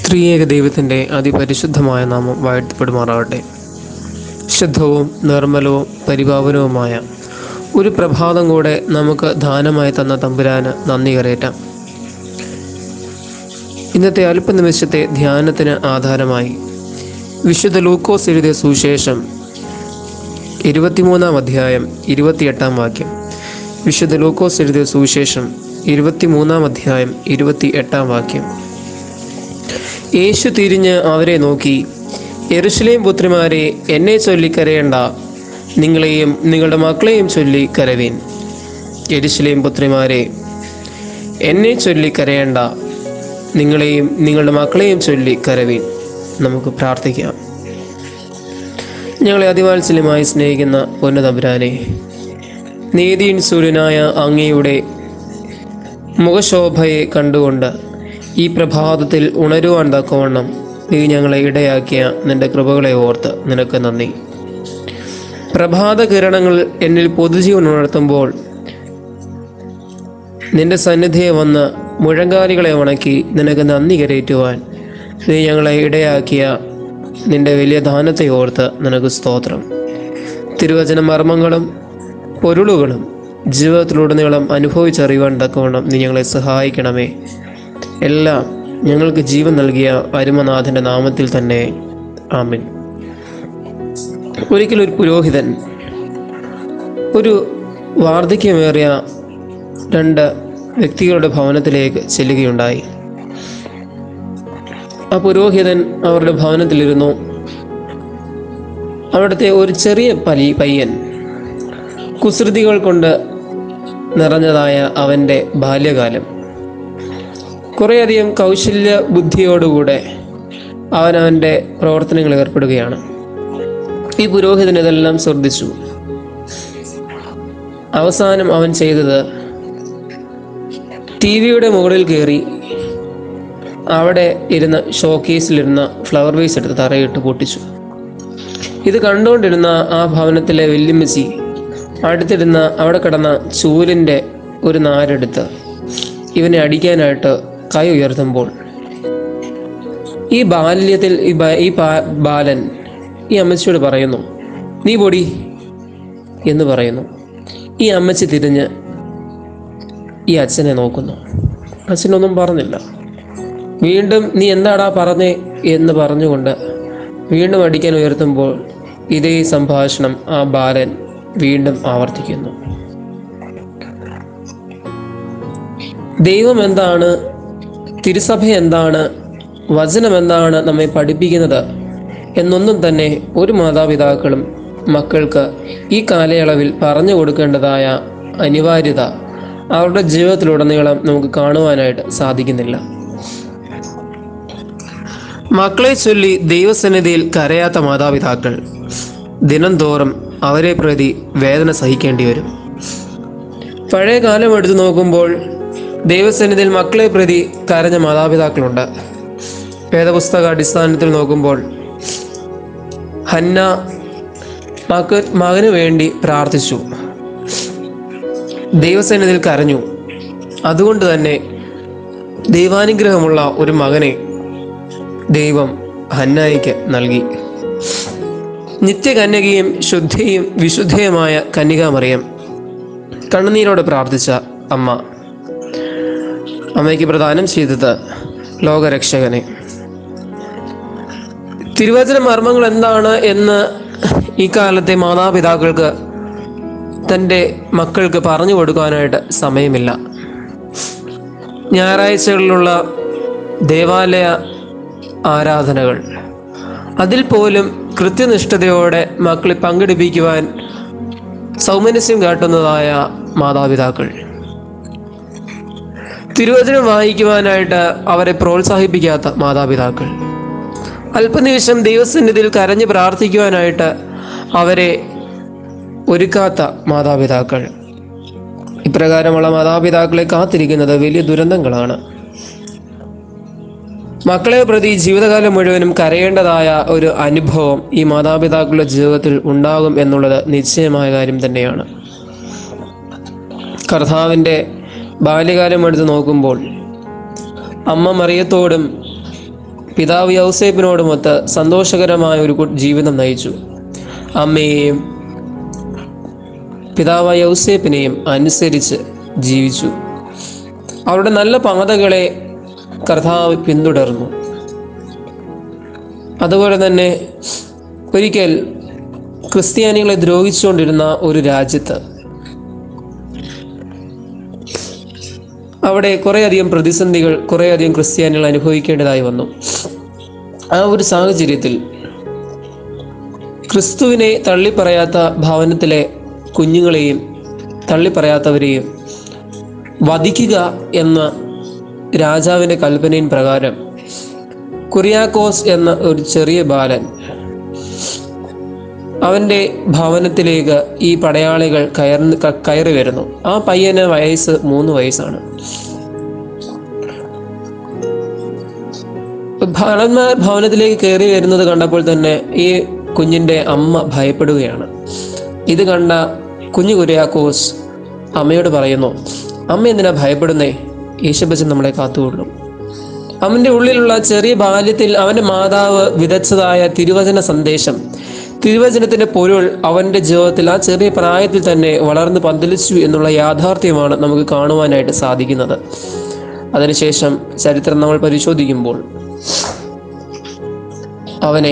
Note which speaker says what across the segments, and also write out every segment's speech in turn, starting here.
Speaker 1: ത്രിയേക ദൈവത്തിൻ്റെ അതിപരിശുദ്ധമായ നാമം വാഴ്ത്തപ്പെടുമാറാവട്ടെ ശുദ്ധവും നിർമ്മലവും പരിപാവനവുമായ ഒരു പ്രഭാതം കൂടെ നമുക്ക് ദാനമായി തന്ന തമ്പുരാന് നന്ദി കരയറ്റാം ഇന്നത്തെ അല്പനിമിഷത്തെ ധ്യാനത്തിന് ആധാരമായി വിശുദ്ധ ലൂക്കോസ് എഴുതിയ സുവിശേഷം ഇരുപത്തിമൂന്നാം അധ്യായം ഇരുപത്തിയെട്ടാം വാക്യം വിശുദ്ധ ലൂക്കോസ് എഴുതിയ സുവിശേഷം ഇരുപത്തിമൂന്നാം അധ്യായം ഇരുപത്തി എട്ടാം വാക്യം യേശു തിരിഞ്ഞ് അവരെ നോക്കി എറുശലേം പുത്രിമാരെ എന്നെ ചൊല്ലി കരയണ്ട നിങ്ങളെയും നിങ്ങളുടെ മക്കളെയും ചൊല്ലി കരവീൻ എരുശലേം പുത്രിമാരെ എന്നെ ചൊല്ലി കരയണ്ട നിങ്ങളെയും നിങ്ങളുടെ മക്കളെയും ചൊല്ലി കരവീൻ നമുക്ക് പ്രാർത്ഥിക്കാം ഞങ്ങളെ അതിവാത്സല്യമായി സ്നേഹിക്കുന്ന പൊന്നതമ്പുരാനെ നീതിയിൻ സൂര്യനായ അങ്ങയുടെ മുഖശോഭയെ കണ്ടുകൊണ്ട് ഈ പ്രഭാതത്തിൽ ഉണരുവാൻ തക്കവണ്ണം നീ ഞങ്ങളെ ഇടയാക്കിയ നിന്റെ കൃപകളെ ഓർത്ത് നിനക്ക് നന്ദി പ്രഭാത കിരണങ്ങൾ എന്നിൽ പൊതുജീവൻ ഉണർത്തുമ്പോൾ നിന്റെ സന്നിധിയെ വന്ന് മുഴങ്കാലികളെ ഉണക്കി നിനക്ക് നന്ദി കരയറ്റുവാൻ നീ ഞങ്ങളെ ഇടയാക്കിയ നിന്റെ വലിയ ദാനത്തെ ഓർത്ത് നിനക്ക് സ്തോത്രം തിരുവചന മർമ്മങ്ങളും പൊരുളുകളും ജീവിതത്തിലുടനീളം അനുഭവിച്ചറിയുവാൻ തക്കവണ്ണം നീ ഞങ്ങളെ സഹായിക്കണമേ എല്ലാം ഞങ്ങൾക്ക് ജീവൻ നൽകിയ അരുമനാഥൻ്റെ നാമത്തിൽ തന്നെ ആമിൻ ഒരിക്കലൊരു പുരോഹിതൻ ഒരു വാർദ്ധക്യമേറിയ രണ്ട് വ്യക്തികളുടെ ഭവനത്തിലേക്ക് ചെല്ലുകയുണ്ടായി ആ പുരോഹിതൻ അവരുടെ ഭവനത്തിലിരുന്നു അവിടുത്തെ ഒരു ചെറിയ പലി പയ്യൻ കുസൃതികൾ കൊണ്ട് നിറഞ്ഞതായ അവൻ്റെ ബാല്യകാലം കുറേയധികം കൗശല്യ ബുദ്ധിയോടുകൂടെ അവൻ അവൻ്റെ പ്രവർത്തനങ്ങളിൽ ഏർപ്പെടുകയാണ് ഈ പുരോഹിതൻ ഇതെല്ലാം ശ്രദ്ധിച്ചു അവസാനം അവൻ ചെയ്തത് ടി വിയുടെ മുകളിൽ കയറി അവിടെ ഇരുന്ന ഷോക്കേസിലിരുന്ന ഫ്ലവർ വേസ് എടുത്ത് തറയിട്ട് പൊട്ടിച്ചു ഇത് കണ്ടുകൊണ്ടിരുന്ന ആ ഭവനത്തിലെ വല്യമ്മച്ചി അടുത്തിരുന്ന അവിടെ കിടന്ന ചൂലിൻ്റെ ഒരു നാരെടുത്ത് ഇവനെ അടിക്കാനായിട്ട് കൈ ഉയർത്തുമ്പോൾ ഈ ബാല്യത്തിൽ ഈ ബ- ഈ പാ- ബാലൻ ഈ അമ്മച്ചിയോട് പറയുന്നു നീ പൊടി എന്ന് പറയുന്നു ഈ അമ്മച്ചി തിരിഞ്ഞ് ഈ അച്ഛനെ നോക്കുന്നു അച്ഛനൊന്നും പറഞ്ഞില്ല വീണ്ടും നീ എന്താടാ പറഞ്ഞേ എന്ന് പറഞ്ഞുകൊണ്ട് വീണ്ടും അടിക്കാൻ ഉയർത്തുമ്പോൾ ഇതേ സംഭാഷണം ആ ബാലൻ വീണ്ടും ആവർത്തിക്കുന്നു ദൈവം എന്താണ് തിരുസഭ എന്താണ് വചനം എന്താണ് നമ്മെ പഠിപ്പിക്കുന്നത് എന്നൊന്നും തന്നെ ഒരു മാതാപിതാക്കളും മക്കൾക്ക് ഈ കാലയളവിൽ പറഞ്ഞു കൊടുക്കേണ്ടതായ അനിവാര്യത അവരുടെ ജീവിതത്തിലുടനീളം നമുക്ക് കാണുവാനായിട്ട് സാധിക്കുന്നില്ല മക്കളെ ചൊല്ലി ദൈവസന്നിധിയിൽ കരയാത്ത മാതാപിതാക്കൾ ദിനം തോറും അവരെ പ്രതി വേദന സഹിക്കേണ്ടി വരും പഴയ കാലം എടുത്തു നോക്കുമ്പോൾ ദൈവസന്നിധിയിൽ മക്കളെ പ്രതി കരഞ്ഞ മാതാപിതാക്കളുണ്ട് വേദപുസ്തക അടിസ്ഥാനത്തിൽ നോക്കുമ്പോൾ ഹന്ന മക മകന് വേണ്ടി പ്രാർത്ഥിച്ചു ദൈവസന്നിധിയിൽ കരഞ്ഞു അതുകൊണ്ട് തന്നെ ദൈവാനുഗ്രഹമുള്ള ഒരു മകനെ ദൈവം ഹന്നായിക്ക് നൽകി നിത്യകന്യകയും ശുദ്ധിയും വിശുദ്ധയുമായ കന്യകാമറിയം കണ്ണുനീരോടെ പ്രാർത്ഥിച്ച അമ്മ അമ്മയ്ക്ക് പ്രദാനം ചെയ്തത് ലോകരക്ഷകനെ തിരുവചന മർമ്മങ്ങൾ എന്താണ് എന്ന് ഈ കാലത്തെ മാതാപിതാക്കൾക്ക് തൻ്റെ മക്കൾക്ക് പറഞ്ഞു കൊടുക്കാനായിട്ട് സമയമില്ല ഞായറാഴ്ചകളിലുള്ള ദേവാലയ ആരാധനകൾ അതിൽ പോലും കൃത്യനിഷ്ഠതയോടെ മക്കളെ പങ്കെടുപ്പിക്കുവാൻ സൗമനസ്യം കാട്ടുന്നതായ മാതാപിതാക്കൾ തിരുവചനം വായിക്കുവാനായിട്ട് അവരെ പ്രോത്സാഹിപ്പിക്കാത്ത മാതാപിതാക്കൾ അല്പനിമിഷം ദൈവസന്നിധിയിൽ കരഞ്ഞ് പ്രാർത്ഥിക്കുവാനായിട്ട് അവരെ ഒരുക്കാത്ത മാതാപിതാക്കൾ ഇപ്രകാരമുള്ള മാതാപിതാക്കളെ കാത്തിരിക്കുന്നത് വലിയ ദുരന്തങ്ങളാണ് മക്കളെ പ്രതി ജീവിതകാലം മുഴുവനും കരയേണ്ടതായ ഒരു അനുഭവം ഈ മാതാപിതാക്കളുടെ ജീവിതത്തിൽ ഉണ്ടാകും എന്നുള്ളത് നിശ്ചയമായ കാര്യം തന്നെയാണ് കർത്താവിൻ്റെ ബാല്യകാലം എടുത്ത് നോക്കുമ്പോൾ അമ്മ മറിയത്തോടും പിതാവ് യൗസേപ്പിനോടുമൊത്ത് സന്തോഷകരമായ ഒരു കു- ജീവിതം നയിച്ചു അമ്മയെയും പിതാവ് യൗസേപ്പിനെയും അനുസരിച്ച് ജീവിച്ചു അവരുടെ നല്ല പാതകളെ കർത്താവ് പിന്തുടർന്നു അതുപോലെ തന്നെ ഒരിക്കൽ ക്രിസ്ത്യാനികളെ ദ്രോഹിച്ചുകൊണ്ടിരുന്ന ഒരു രാജ്യത്ത് അവിടെ കുറേയധികം പ്രതിസന്ധികൾ കുറേയധികം ക്രിസ്ത്യാനികൾ അനുഭവിക്കേണ്ടതായി വന്നു ആ ഒരു സാഹചര്യത്തിൽ ക്രിസ്തുവിനെ തള്ളിപ്പറയാത്ത ഭവനത്തിലെ കുഞ്ഞുങ്ങളെയും തള്ളിപ്പറയാത്തവരെയും വധിക്കുക എന്ന രാജാവിൻ്റെ കൽപ്പനയിൻ പ്രകാരം കുറിയാക്കോസ് എന്ന ഒരു ചെറിയ ബാലൻ അവൻ്റെ ഭവനത്തിലേക്ക് ഈ പടയാളികൾ കയർന്ന് ക- കയറി വരുന്നു ആ പയ്യന് വയസ്സ് മൂന്ന് വയസ്സാണ് ബാലന്മാർ ഭവനത്തിലേക്ക് കയറി വരുന്നത് കണ്ടപ്പോൾ തന്നെ ഈ കുഞ്ഞിൻ്റെ അമ്മ ഭയപ്പെടുകയാണ് ഇത് കണ്ട കുഞ്ഞു കുര്യാക്കോസ് അമ്മയോട് പറയുന്നു അമ്മ എന്തിനാ ഭയപ്പെടുന്നേ യേശുബച്ചൻ നമ്മളെ കാത്തുകൊള്ളും അവൻ്റെ ഉള്ളിലുള്ള ചെറിയ ബാല്യത്തിൽ അവൻ്റെ മാതാവ് വിതച്ചതായ തിരുവചന സന്ദേശം തിരുവചനത്തിൻ്റെ പൊരുൾ അവൻ്റെ ജീവിതത്തിൽ ആ ചെറിയ പ്രായത്തിൽ തന്നെ വളർന്ന് പന്തലിച്ചു എന്നുള്ള യാഥാർത്ഥ്യമാണ് നമുക്ക് കാണുവാനായിട്ട് സാധിക്കുന്നത് അതിനുശേഷം ചരിത്രം നമ്മൾ പരിശോധിക്കുമ്പോൾ അവനെ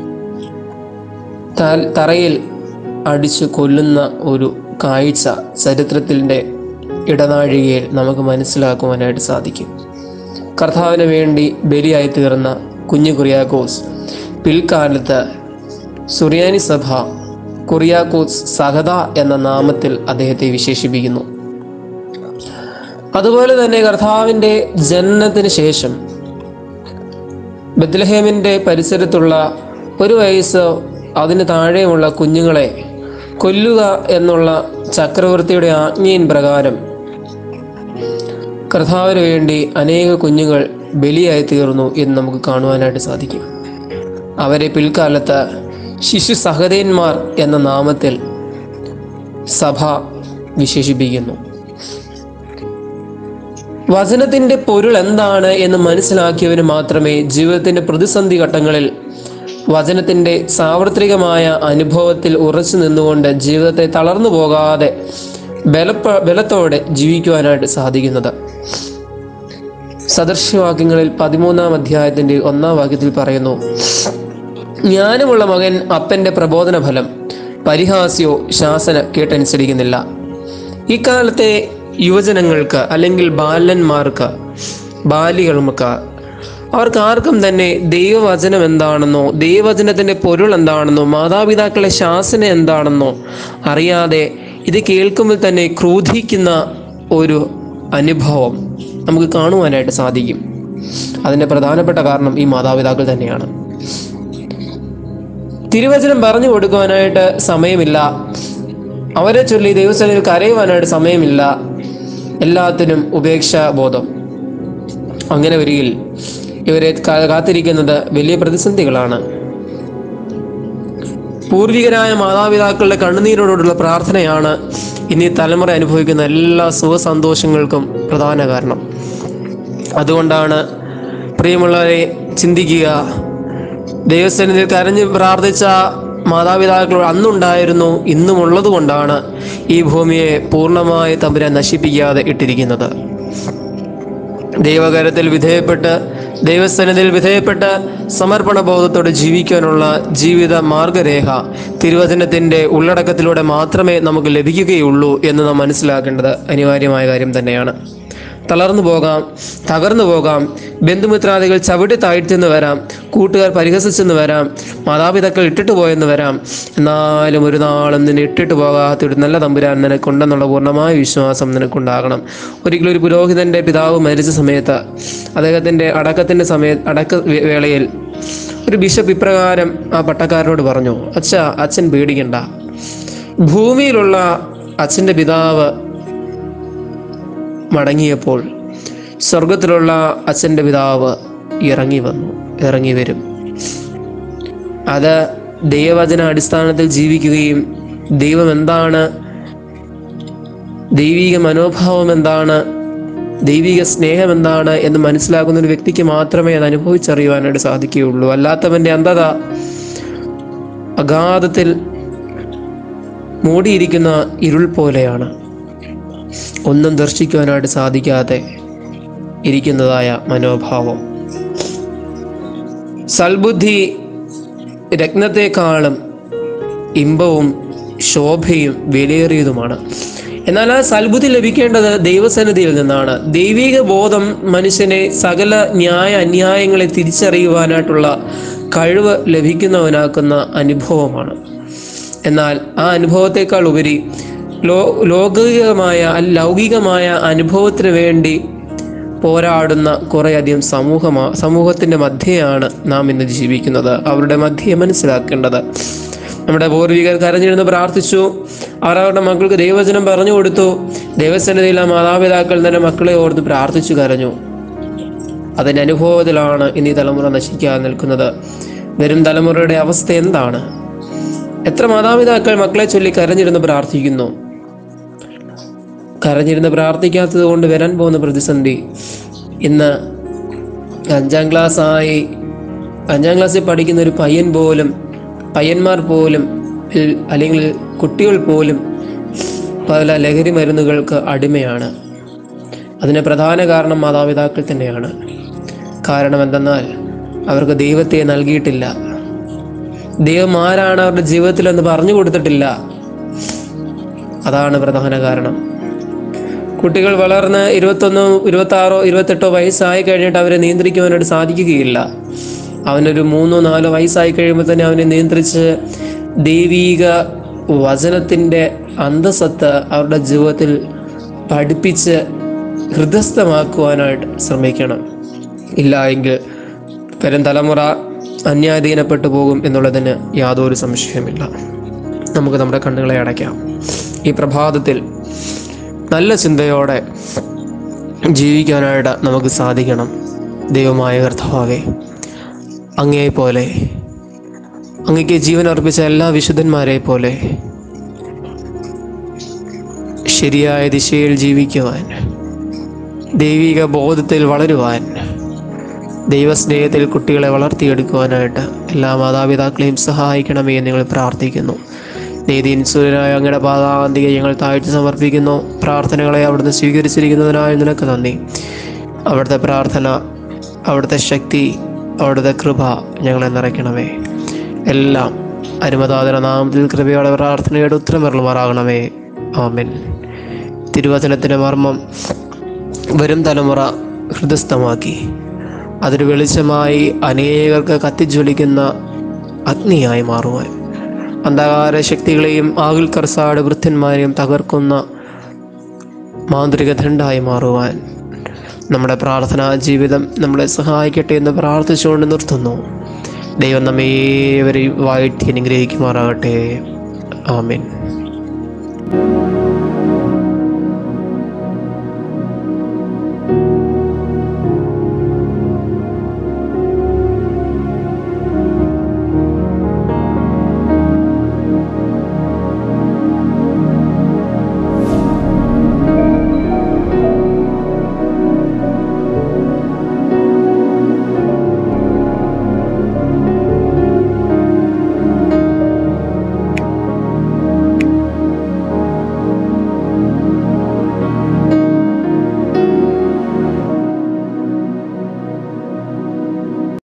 Speaker 1: താൽ- തറയിൽ അടിച്ചു കൊല്ലുന്ന ഒരു കാഴ്ച ചരിത്രത്തിൻ്റെ ഇടനാഴികയിൽ നമുക്ക് മനസ്സിലാക്കുവാനായിട്ട് സാധിക്കും കർത്താവിന് വേണ്ടി ബലിയായി തീർന്ന കുഞ്ഞു കുറിയാക്കോസ് പിൽക്കാലത്ത് സുറിയാനി സഭ കുറിയാക്കോസ് സഹദ എന്ന നാമത്തിൽ അദ്ദേഹത്തെ വിശേഷിപ്പിക്കുന്നു അതുപോലെ തന്നെ കർത്താവിൻ്റെ ജനനത്തിന് ശേഷം ബത്ലഹേമിൻ്റെ പരിസരത്തുള്ള ഒരു വയസ്സ് അതിന് താഴെയുമുള്ള കുഞ്ഞുങ്ങളെ കൊല്ലുക എന്നുള്ള ചക്രവർത്തിയുടെ ആജ്ഞയിൻ പ്രകാരം കർത്താവിന് വേണ്ടി അനേക കുഞ്ഞുങ്ങൾ ബലിയായി തീർന്നു എന്ന് നമുക്ക് കാണുവാനായിട്ട് സാധിക്കും അവരെ പിൽക്കാലത്ത് ശിശു സഹതന്മാർ എന്ന നാമത്തിൽ സഭ വിശേഷിപ്പിക്കുന്നു വചനത്തിന്റെ പൊരുൾ എന്താണ് എന്ന് മനസ്സിലാക്കിയവന് മാത്രമേ ജീവിതത്തിന്റെ പ്രതിസന്ധി ഘട്ടങ്ങളിൽ വചനത്തിന്റെ സാർവത്രികമായ അനുഭവത്തിൽ ഉറച്ചു നിന്നുകൊണ്ട് ജീവിതത്തെ തളർന്നു പോകാതെ ബലപ്പ ബലത്തോടെ ജീവിക്കുവാനായിട്ട് സാധിക്കുന്നത് സദൃശ്യവാക്യങ്ങളിൽ പതിമൂന്നാം അധ്യായത്തിന്റെ ഒന്നാം വാക്യത്തിൽ പറയുന്നു ജ്ഞാനമുള്ള മകൻ അപ്പന്റെ പ്രബോധന ഫലം പരിഹാസ്യോ ശാസന കേട്ടനുസരിക്കുന്നില്ല ഇക്കാലത്തെ യുവജനങ്ങൾക്ക് അല്ലെങ്കിൽ ബാലന്മാർക്ക് ബാലികൾക്ക് അവർക്ക് ആർക്കും തന്നെ ദൈവവചനം എന്താണെന്നോ ദൈവവചനത്തിന്റെ പൊരുൾ എന്താണെന്നോ മാതാപിതാക്കളെ ശാസന എന്താണെന്നോ അറിയാതെ ഇത് കേൾക്കുമ്പോൾ തന്നെ ക്രോധിക്കുന്ന ഒരു അനുഭവം നമുക്ക് കാണുവാനായിട്ട് സാധിക്കും അതിൻ്റെ പ്രധാനപ്പെട്ട കാരണം ഈ മാതാപിതാക്കൾ തന്നെയാണ് തിരുവചനം പറഞ്ഞു കൊടുക്കുവാനായിട്ട് സമയമില്ല അവരെ ചൊല്ലി ദൈവസ്ഥലിൽ കരയുവാനായിട്ട് സമയമില്ല എല്ലാത്തിനും ഉപേക്ഷാബോധം അങ്ങനെ വരികിൽ ഇവരെ കാ- കാത്തിരിക്കുന്നത് വലിയ പ്രതിസന്ധികളാണ് പൂർവികരായ മാതാപിതാക്കളുടെ കണ്ണുനീരോടുള്ള പ്രാർത്ഥനയാണ് ഇനി തലമുറ അനുഭവിക്കുന്ന എല്ലാ സുഖസന്തോഷങ്ങൾക്കും പ്രധാന കാരണം അതുകൊണ്ടാണ് പ്രിയമുള്ളവരെ ചിന്തിക്കുക ദൈവസന്നിധിയിൽ കരഞ്ഞ് പ്രാർത്ഥിച്ച മാതാപിതാക്കൾ അന്നുണ്ടായിരുന്നു ഇന്നും ഉള്ളത് കൊണ്ടാണ് ഈ ഭൂമിയെ പൂർണ്ണമായി തമ്പുരാൻ നശിപ്പിക്കാതെ ഇട്ടിരിക്കുന്നത് ദൈവകരത്തിൽ വിധേയപ്പെട്ട് ദൈവസന്നിധിയിൽ വിധേയപ്പെട്ട് സമർപ്പണ ബോധത്തോടെ ജീവിക്കാനുള്ള ജീവിത മാർഗരേഖ തിരുവചനത്തിൻ്റെ ഉള്ളടക്കത്തിലൂടെ മാത്രമേ നമുക്ക് ലഭിക്കുകയുള്ളൂ എന്ന് നാം മനസ്സിലാക്കേണ്ടത് അനിവാര്യമായ കാര്യം തന്നെയാണ് തളർന്നു പോകാം തകർന്നു പോകാം ബന്ധുമിത്രാദികൾ ചവിട്ടി താഴ്ത്തിയെന്ന് വരാം കൂട്ടുകാർ പരിഹസിച്ചെന്ന് വരാം മാതാപിതാക്കൾ ഇട്ടിട്ട് പോയെന്ന് വരാം എന്നാലും ഒരു നാളും നിന്നെ ഇട്ടിട്ട് പോകാത്ത ഒരു നല്ല തമ്പുരാൻ നിനക്കുണ്ടെന്നുള്ള പൂർണ്ണമായ വിശ്വാസം നിനക്കുണ്ടാകണം ഒരിക്കലും ഒരു പുരോഹിതന്റെ പിതാവ് മരിച്ച സമയത്ത് അദ്ദേഹത്തിന്റെ അടക്കത്തിന്റെ സമയ അടക്ക വേ- വേളയിൽ ഒരു ബിഷപ്പ് ഇപ്രകാരം ആ പട്ടക്കാരനോട് പറഞ്ഞു അച്ഛ അച്ഛൻ പേടിക്കണ്ട ഭൂമിയിലുള്ള അച്ഛൻ്റെ പിതാവ് മടങ്ങിയപ്പോൾ സ്വർഗത്തിലുള്ള അച്ഛൻ്റെ പിതാവ് ഇറങ്ങി വന്നു ഇറങ്ങി വരും അത് ദൈവവചന അടിസ്ഥാനത്തിൽ ജീവിക്കുകയും ദൈവം എന്താണ് ദൈവിക മനോഭാവം എന്താണ് ദൈവിക സ്നേഹം എന്താണ് എന്ന് മനസ്സിലാക്കുന്ന ഒരു വ്യക്തിക്ക് മാത്രമേ അത് അനുഭവിച്ചറിയുവാനായിട്ട് സാധിക്കുകയുള്ളൂ അല്ലാത്തവൻ്റെ അന്ധത അഗാധത്തിൽ മൂടിയിരിക്കുന്ന ഇരുൾ പോലെയാണ് ഒന്നും ദർശിക്കുവാനായിട്ട് സാധിക്കാതെ ഇരിക്കുന്നതായ മനോഭാവം സൽബുദ്ധി രത്നത്തെക്കാളും ഇമ്പവും ശോഭയും വിലയേറിയതുമാണ് എന്നാൽ ആ സൽബുദ്ധി ലഭിക്കേണ്ടത് ദൈവസന്നിധിയിൽ നിന്നാണ് ദൈവിക ബോധം മനുഷ്യനെ സകല ന്യായ അന്യായങ്ങളെ തിരിച്ചറിയുവാനായിട്ടുള്ള കഴിവ് ലഭിക്കുന്നവനാക്കുന്ന അനുഭവമാണ് എന്നാൽ ആ അനുഭവത്തെക്കാൾ ഉപരി ലോ ലൗകികമായ ലൗകികമായ അനുഭവത്തിന് വേണ്ടി പോരാടുന്ന കുറേയധികം സമൂഹമാ സമൂഹത്തിൻ്റെ മധ്യയാണ് നാം ഇന്ന് ജീവിക്കുന്നത് അവരുടെ മധ്യയെ മനസ്സിലാക്കേണ്ടത് നമ്മുടെ പൂർവികർ കരഞ്ഞിരുന്ന് പ്രാർത്ഥിച്ചു അവർ അവരുടെ മക്കൾക്ക് ദൈവവചനം പറഞ്ഞു കൊടുത്തു ദൈവസന്നിധിയിൽ ആ മാതാപിതാക്കൾ തന്നെ മക്കളെ ഓർത്ത് പ്രാർത്ഥിച്ചു കരഞ്ഞു അതിൻ്റെ അനുഭവത്തിലാണ് ഇനി ഈ തലമുറ നശിക്കാൻ നിൽക്കുന്നത് വരും തലമുറയുടെ അവസ്ഥ എന്താണ് എത്ര മാതാപിതാക്കൾ മക്കളെ ചൊല്ലി കരഞ്ഞിരുന്ന് പ്രാർത്ഥിക്കുന്നു കരഞ്ഞിരുന്ന് പ്രാർത്ഥിക്കാത്തത് കൊണ്ട് വരാൻ പോകുന്ന പ്രതിസന്ധി ഇന്ന് അഞ്ചാം ക്ലാസ് ആയി അഞ്ചാം ക്ലാസ്സിൽ പഠിക്കുന്ന ഒരു പയ്യൻ പോലും പയ്യന്മാർ പോലും ഇൽ- അല്ലെങ്കിൽ കുട്ടികൾ പോലും പല ലഹരി മരുന്നുകൾക്ക് അടിമയാണ് അതിന് പ്രധാന കാരണം മാതാപിതാക്കൾ തന്നെയാണ് കാരണം എന്തെന്നാൽ അവർക്ക് ദൈവത്തെ നൽകിയിട്ടില്ല ദൈവം ആരാണ് അവരുടെ ജീവിതത്തിൽ എന്ന് പറഞ്ഞു കൊടുത്തിട്ടില്ല അതാണ് പ്രധാന കാരണം കുട്ടികൾ വളർന്ന് ഇരുപത്തൊന്നോ ഇരുപത്തി ആറോ ഇരുപത്തെട്ടോ വയസ്സായി കഴിഞ്ഞിട്ട് അവരെ നിയന്ത്രിക്കുവാനായിട്ട് സാധിക്കുകയില്ല അവനൊരു മൂന്നോ നാലോ വയസ്സായി കഴിയുമ്പോൾ തന്നെ അവനെ നിയന്ത്രിച്ച് ദൈവീക വചനത്തിൻ്റെ അന്തസത്ത് അവരുടെ ജീവിതത്തിൽ പഠിപ്പിച്ച് ഹൃദയസ്ഥമാക്കുവാനായിട്ട് ശ്രമിക്കണം ഇല്ല എങ്കിൽ വരും തലമുറ അന്യാധീനപ്പെട്ടു പോകും എന്നുള്ളതിന് യാതൊരു സംശയമില്ല നമുക്ക് നമ്മുടെ കണ്ണുകളെ അടയ്ക്കാം ഈ പ്രഭാതത്തിൽ നല്ല ചിന്തയോടെ ജീവിക്കാനായിട്ട് നമുക്ക് സാധിക്കണം ദൈവമായ കർത്താവെ അങ്ങേ പോലെ അങ്ങയ്ക്ക് ജീവൻ അർപ്പിച്ച എല്ലാ വിശുദ്ധന്മാരെ പോലെ ശരിയായ ദിശയിൽ ജീവിക്കുവാൻ ദൈവിക ബോധത്തിൽ വളരുവാൻ ദൈവസ്നേഹത്തിൽ കുട്ടികളെ വളർത്തിയെടുക്കുവാനായിട്ട് എല്ലാ മാതാപിതാക്കളെയും സഹായിക്കണമേ എന്ന് ഞങ്ങൾ പ്രാർത്ഥിക്കുന്നു നീതിൻ സൂര്യനായ അങ്ങയുടെ പാതാന്തിക ഞങ്ങൾ താഴ്ത്തി സമർപ്പിക്കുന്നു പ്രാർത്ഥനകളെ അവിടുന്ന് സ്വീകരിച്ചിരിക്കുന്നതിനായി നിനക്ക് നന്ദി അവിടുത്തെ പ്രാർത്ഥന അവിടുത്തെ ശക്തി അവിടുത്തെ കൃപ ഞങ്ങളെ നിറയ്ക്കണമേ എല്ലാം അനുമതാതന നാമത്തിൽ കൃപയോടെ പ്രാർത്ഥനയുടെ ഉത്തരം വരളുമാറാകണമേ ആമൻ തിരുവചനത്തിൻ്റെ മർമ്മം വരും തലമുറ ഹൃദയസ്ഥമാക്കി അതൊരു വെളിച്ചമായി അനേകർക്ക് കത്തിജ്വലിക്കുന്ന അഗ്നിയായി മാറുവാൻ അന്ധകാര ശക്തികളെയും ആകുൽ കർസാട് വൃദ്ധന്മാരെയും തകർക്കുന്ന മാന്ത്രിക ദണ്ഡായി മാറുവാൻ നമ്മുടെ പ്രാർത്ഥനാ ജീവിതം നമ്മളെ സഹായിക്കട്ടെ എന്ന് പ്രാർത്ഥിച്ചുകൊണ്ട് നിർത്തുന്നു ദൈവം നമ്മേവരെയും വാഴ്ത്തി അനുഗ്രഹിക്കുമാറാകട്ടെ ആമേൻ